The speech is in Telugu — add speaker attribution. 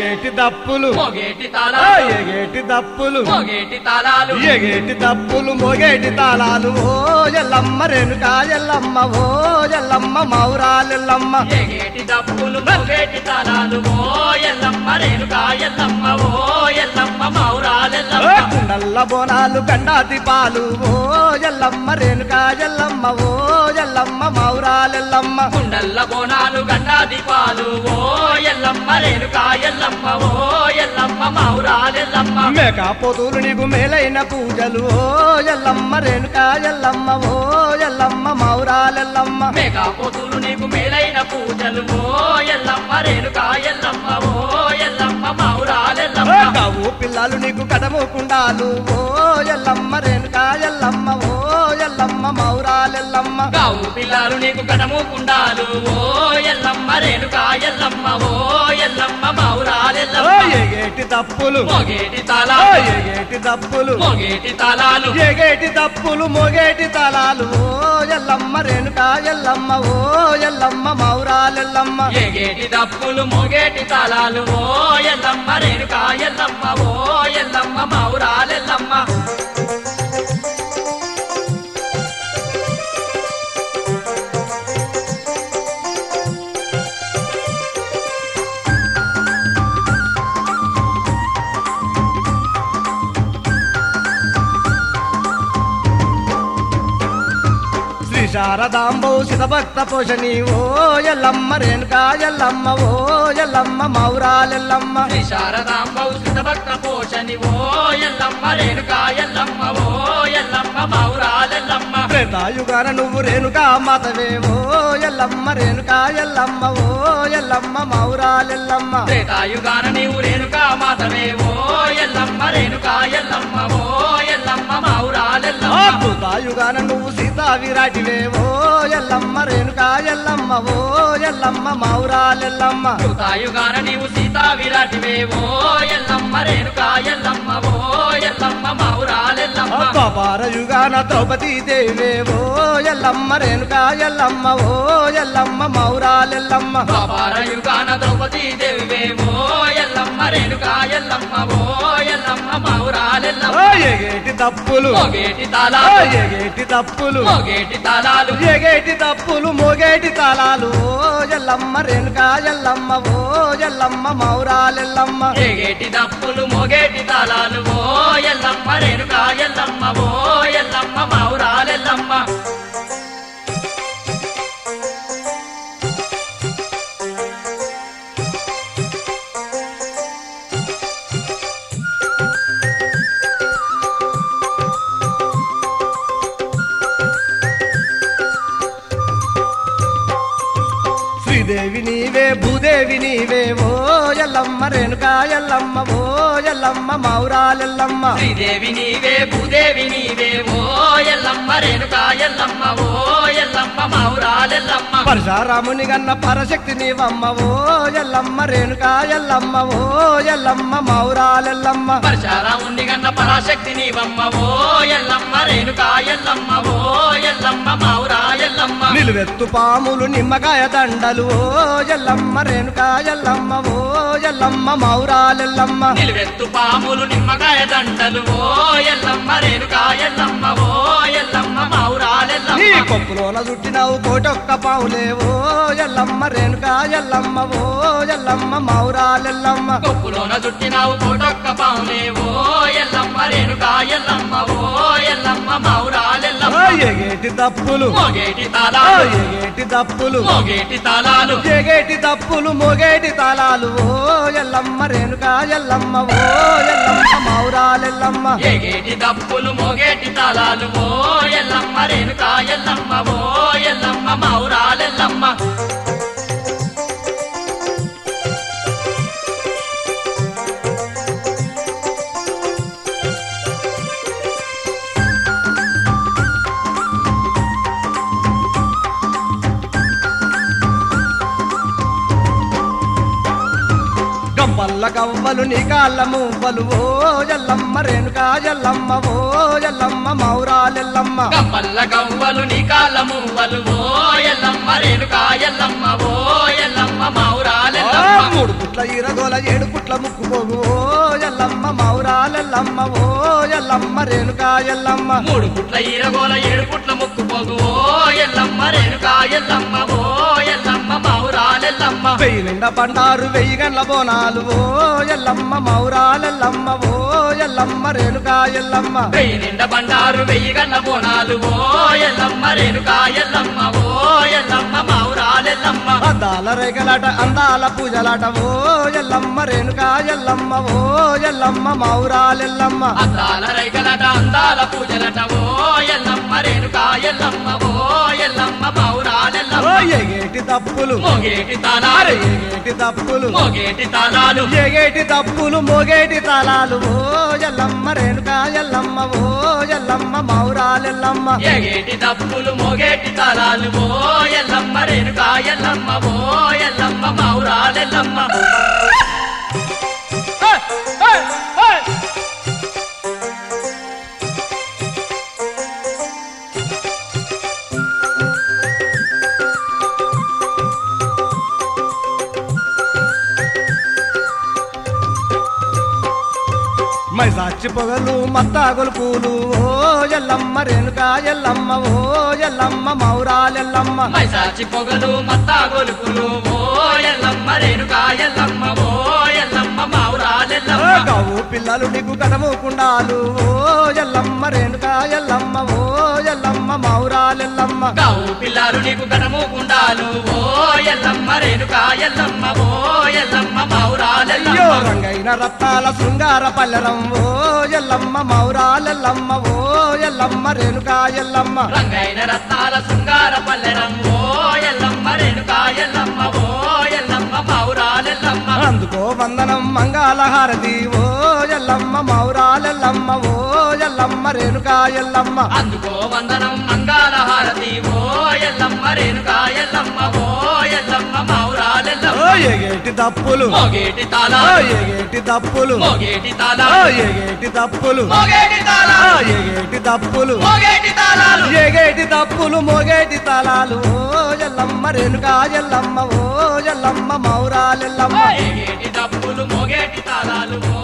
Speaker 1: ఎగేటి దప్పులు
Speaker 2: మోగేటి
Speaker 1: ఆ,
Speaker 2: తాళాలు
Speaker 1: ఎగేటి దప్పులు
Speaker 2: మోగేటి తాళాలు
Speaker 1: ఎగేటి దప్పులు మొగేటి తాళాలు ఓ ఎల్లమ్మ రేణుక ఎల్లమ్మ ఓ ఎల్లమ్మ మౌరాలెల్లమ్మ
Speaker 2: ఎగేటి దప్పులు మోగేటి తాళాలు ఓ ఎల్లమ్మ రేణుకా ఎల్లమ్మ ఓ ఎల్లమ్మ
Speaker 1: ఓ
Speaker 2: మౌరాలెల్లమ్మ
Speaker 1: కుండల్ల బోనాలు గండాది పాలు ఓ ఎల్లమ్మ రేణుక ఎల్లమ్మ ఓ ఎల్లమ్మ మౌరాలెల్లమ్మ
Speaker 2: కుండల్ల బోనాలు గండా దీపాలు ఓ ఎల్లమ్మ రేణుకా ఎల్లమ్మ ఓ ఎల్లమ్మ మౌరాలెల్లమ్మ
Speaker 1: మేక పొదులు నీకు మేలైన పూజలు ఓ ఎల్లమ్మ రేణుక ఎల్లమ్మ ఓ ఎల్లమ్మ మౌరాలెల్లమ్మ
Speaker 2: మేఘా పోతులు నీకు మేలైన పూజలు ఓ ఎల్లమ్మ రేణుకా ఎల్లమ్మ ఓ ఎల్లమ్మ మౌరాలెల్లమ్మ
Speaker 1: కావు పిల్లలు నీకు కడముకుండాలు ఓ ఎల్లమ్మ రేణుక ఎల్లమ్మ ఓ ఎల్లమ్మ మౌరాలెల్లమ్మ
Speaker 2: గావు పిల్లలు నీకు కడము కుండాలు ఓ ఎల్లమ్మ రేణుకా ఎల్లమ్మ ఓ ఎల్లమ్మ
Speaker 1: ఓ
Speaker 2: మౌరాలెల్లమ్మ
Speaker 1: ఎగేటి తప్పులు
Speaker 2: మోగేటి
Speaker 1: ఓ
Speaker 2: తాళాలు
Speaker 1: ఎగేటి తప్పులు
Speaker 2: మోగేటి తాళాలు
Speaker 1: ఎగేటి తప్పులు మొగేటి తలాలు ఓ ఎల్లమ్మ రేణుక ఎల్లమ్మ ఓ ఎల్లమ్మ మౌరాలెల్లమ్మ
Speaker 2: ఎగేటి దప్పులు మోగేటి తాళాలు ఓ ఎల్లమ్మ రేణుకా ఎల్లమ్మ ఓ ఎల్లమ్మ మౌరాలెల్లమ్మ
Speaker 1: శ్రీ శారదాంబో శితభక్త పోషణి ఓ ఎల్లమ్మ రేణుక ఎల్లమ్మ ఓ ఎల్లమ్మ మౌరాలెల్లమ్మ
Speaker 2: శ్రీ శారదాంబ ఉచిత భక్త పోషని ఓ ఎల్లమ్మ రేణుకా ఎల్లమ్మ ఓ ఎల్లమ్మ మౌరాలెల్లమ్మ
Speaker 1: త్రేతాయుగాన నువ్వు రేణుకా మాతవే ఓ ఎల్లమ్మ రేణుక ఎల్లమ్మ ఓ ఎల్లమ్మ మౌరాలెల్లమ్మ
Speaker 2: త్రేతాయుగాన నీవు రేణుకా మాతవే ఓ ఎల్లమ్మ రేణుకా ఎల్లమ్మ ఓ ఎల్లమ్మ మౌరాలెల్లమ్మ
Speaker 1: అద్భుతాయుగాన నువ్వు సీతా విరాటివే ఓ ఎల్లమ్మ రేణుక ఎల్లమ్మ ఓ ఎల్లమ్మ మౌరాలెల్లమ్మ
Speaker 2: కృతాయుగాన నీవు సీతా విరాటివే ఓ ఎల్లమ్మ రేణుకా ఎల్లమ్మ ఓ ఎల్లమ్మ మౌరాలెల్లమ్మ
Speaker 1: ద్వాపారయుగాన ద్రౌపదీ దేవే ఓ ఎల్లమ్మ రేణుక ఎల్లమ్మ ఓ ఎల్లమ్మ మౌరాలెల్లమ్మ
Speaker 2: ద్వాపారయుగాన ద్రౌపదీ దేవివే ఓ ఎల్లమ్మ రేణుకా ఎల్లమ్మ ఓ ఎల్లమ్మ మౌరాలెల్లమ్మ
Speaker 1: ఓ ఎగేటి తప్పులు
Speaker 2: మోగేటి
Speaker 1: ఓ
Speaker 2: తాళాలు
Speaker 1: ఎగేటి తప్పులు
Speaker 2: మోగేటి తాళాలు
Speaker 1: ఎగేటి తప్పులు మోగేటి తాళాలు ఓ ఎల్లమ్మ రేణుక ఎల్లమ్మ ఓ ఎల్లమ్మ మౌరాలెల్లమ్మ
Speaker 2: ఎగేటి దప్పులు మోగేటి తాళాలు ఓ ఎల్లమ్మ రేణుకా ఎల్లమ్మ ఓ ఎల్లమ్మ మౌరాలెల్లమ్మ
Speaker 1: శ్రీదేవి నీవే భూదేవి నీవే ఓ ఎల్లమ్మ రేణుక ఎల్లమ్మ ఓ ఎల్లమ్మ మౌరాలెల్లమ్మ
Speaker 2: శ్రీదేవి నీవే భూదేవి నీవే ఓ ఎల్లమ్మ రేణుకా ఎల్లమ్మ ఓ ఎల్లమ్మ మౌరాలెల్లమ్మ
Speaker 1: పరశురాముని గన్న పరశక్తి నీవమ్మ ఓ ఎల్లమ్మ రేణుక ఎల్లమ్మ ఓ ఎల్లమ్మ మౌరాలెల్లమ్మ
Speaker 2: పరశారాముని గన్న పరాశక్తి నీవమ్మ ఓ ఎల్లమ్మ రేణుకా ఎల్లమ్మ ఓ ఎల్లమ్మ మౌరా ఎల్లమ్మ
Speaker 1: నిలువెత్తు పాములు నిమ్మకాయ దండలు ఓ ఎల్లమ్మ రేణుక ఎల్లమ్మ ఓ ఎల్లమ్మ మౌరాలెల్లమ్మ
Speaker 2: నిలువెత్తు పాములు నిమ్మకాయ దండలు ఓ ఎల్లమ్మ రేణుకా ఎల్లమ్మ ఓ ఎల్లమ్మ మౌరాలెల్లమ్మ
Speaker 1: నీ కొప్పులోన చుట్టినావు కోటొక్క పావులే ఓ ఎల్లమ్మ రేణుక ఎల్లమ్మ ఓ ఎల్లమ్మ మౌరాలెల్లమ్మ
Speaker 2: కొప్పులోన చుట్టినావు కోటొక్క పాములే ఓ ఎల్లమ్మ రేణుకా ఎల్లమ్మ ఓ ఎల్లమ్మ మౌరాలెల్లమ్మ
Speaker 1: ఓ ఎగేటి తప్పులు
Speaker 2: మోగేటి
Speaker 1: ఓ
Speaker 2: తాళాలు
Speaker 1: ఎగేటి తప్పులు
Speaker 2: మోగేటి తాళాలు
Speaker 1: ఎగేటి తప్పులు మొగేటి తాళాలు ఓ ఎల్లమ్మ రేణుక ఎల్లమ్మ ఓ ఎల్లమ్మ మౌరాలెల్లమ్మ
Speaker 2: ఎగేటి దప్పులు మోగేటి తాళాలు ఓ ఎల్లమ్మ రేణుకా ఎల్లమ్మ ఓ ఎల్లమ్మ మౌరాలెల్లమ్మ
Speaker 1: గంపల్ల గవ్వలు నీ కాళ్ళ మువ్వలు ఓ ఎల్లమ్మ రేణుక ఎల్లమ్మ ఓ ఎల్లమ్మ మౌరాలెల్లమ్మ
Speaker 2: గమ్మల్ల గవ్వలు నీ కాళ్ళ మువ్వలు ఓ ఎల్లమ్మ రేణుకా ఎల్లమ్మ ఓ ఎల్లమ్మ
Speaker 1: ఆ,
Speaker 2: మౌరాలెల్లమ్మ
Speaker 1: మూడు పుట్ల పుట్ల ఈరగోల ఏడు పుట్ల ముక్కుపోగు ఓ ఎల్లమ్మ మౌరాలెల్లమ్మ ఓ ఎల్లమ్మ రేణుకా ఎల్లమ్మ
Speaker 2: మూడు పుట్ల ఈరగోల ఏడు పుట్ల ముక్కుపోగు ఓ ఎల్లమ్మ రేణుకా ఎల్లమ్మ ఓ ఎల్లమ్మ మౌరాలెల్లమ్మ
Speaker 1: వెయ్యి నిండా బండారు వెయ్యి గండ్ల బోనాలు ఓ ఎల్లమ్మ మౌరాలెల్లమ్మ ఓ ఎల్లమ్మ రేణుకా ఎల్లమ్మ
Speaker 2: వెయ్యి నిండ బండారు వెయ్యి గన్న బోనాలు ఓ ఎల్లమ్మ రేణుకా ఎల్లమ్మ ఓ ఎల్లమ్మ మౌరాలెల్లమ్మ
Speaker 1: అద్దాల రేగలాట అందాల పూజలాట ఓ ఎల్లమ్మ రేణుకా ఎల్లమ్మ ఓ ఎల్లమ్మ మౌరాలెల్లమ్మ
Speaker 2: అద్దాల రైకలట అందాల పూజలట ఓ ఎల్లమ్మ రేణుకా ఎల్లమ్మ ఓ ఎల్లమ్మ
Speaker 1: ఓ
Speaker 2: మౌరాలెల్లమ్మ
Speaker 1: ఎగేటి తప్పులు
Speaker 2: మోగేటి
Speaker 1: అరే
Speaker 2: తాళాలు
Speaker 1: ఎగేటి తప్పులు
Speaker 2: మోగేటి తాళాలు
Speaker 1: ఎగేటి తప్పులు మోగేటి తాళాలు ఓ ఎల్లమ్మ రేణుకా ఎల్లమ్మ ఓ ఎల్లమ్మ మౌరాలెల్లమ్మ
Speaker 2: ఎగేటి దప్పులు మోగేటి తాళాలు ఓ ఎల్లమ్మ రేణుకా ఎల్లమ్మ ఓ ఎల్లమ్మ మౌరాలెల్లమ్మ
Speaker 1: ఏయ్, ఏయ్, ఏయ్. మైసాచి పొగలు మత్తాగొలు పూలు ఓ ఎల్లమ్మ రేణుకా ఎల్లమ్మ ఓ ఎల్లమ్మ మౌరాలెల్లమ్మ
Speaker 2: మైసాచి పొగలు మత్తా గొలుపులు ఓ ఎల్లమ్మ రేణుకా ఎల్లమ్మ ఓ ఎల్లమ్మ
Speaker 1: ఓ
Speaker 2: మౌరాలెల్లమ్మ
Speaker 1: గవు పిల్లలు నీకు కడము కుండాలు ఓ ఎల్లమ్మ రేణుకా ఎల్లమ్మ ఓ ఎల్లమ్మ మౌరాలెల్లమ్మ
Speaker 2: కావు పిల్లారు నీకు కడము గుండాలు ఓ ఎల్లమ్మ రేణుకా ఎల్లమ్మ ఓ ఎల్లమ్మ
Speaker 1: అయ్యో
Speaker 2: మౌరాలెల్లమ్మ
Speaker 1: రంగైన రత్నాల శృంగార పల్లెరం ఓ ఎల్లమ్మ మౌరాలెల్లమ్మ ఓ ఎల్లమ్మ రేణుకా ఎల్లమ్మ
Speaker 2: రంగైన రత్నాల శృంగార పల్లెరం ఓ ఎల్లమ్మ రేణుకా ఎల్లమ్మ ఓ ఎల్లమ్మ మౌరాలెల్లమ్మ
Speaker 1: అందుకో వందనం మంగళహారతి ఓ ఎల్లమ్మ మౌరాలెల్లమ్మ ఓ ఎల్లమ్మ రేణుకా ఎల్లమ్మ
Speaker 2: అందుకో వందనం మంగాళ హారతి ఓ ఎల్లమ్మ రేణుకా ఎల్లమ్మ ఓ ఎల్లమ్మ
Speaker 1: ఓ
Speaker 2: మౌరాలెల్లమ్మ
Speaker 1: ఎగేటి తప్పులు
Speaker 2: మోగేటి
Speaker 1: ఓ
Speaker 2: తాళాలు
Speaker 1: ఎగేటి తప్పులు
Speaker 2: మోగేటి
Speaker 1: ఓ
Speaker 2: తాళాలు
Speaker 1: ఎగేటి తప్పులు
Speaker 2: మోగేటి
Speaker 1: ఓ
Speaker 2: తాళాలు
Speaker 1: ఎగేటి తప్పులు
Speaker 2: మోగేటి తాళాలు
Speaker 1: ఎగేటి తప్పులు మోగేటి తాళాలు ఓ ఎల్లమ్మ రేణుకా ఎల్లమ్మ ఓ ఎల్లమ్మ మౌరాలెల్లమ్మ
Speaker 2: ఏగేటి డప్పులు మోగేటి తాళాలు ఓ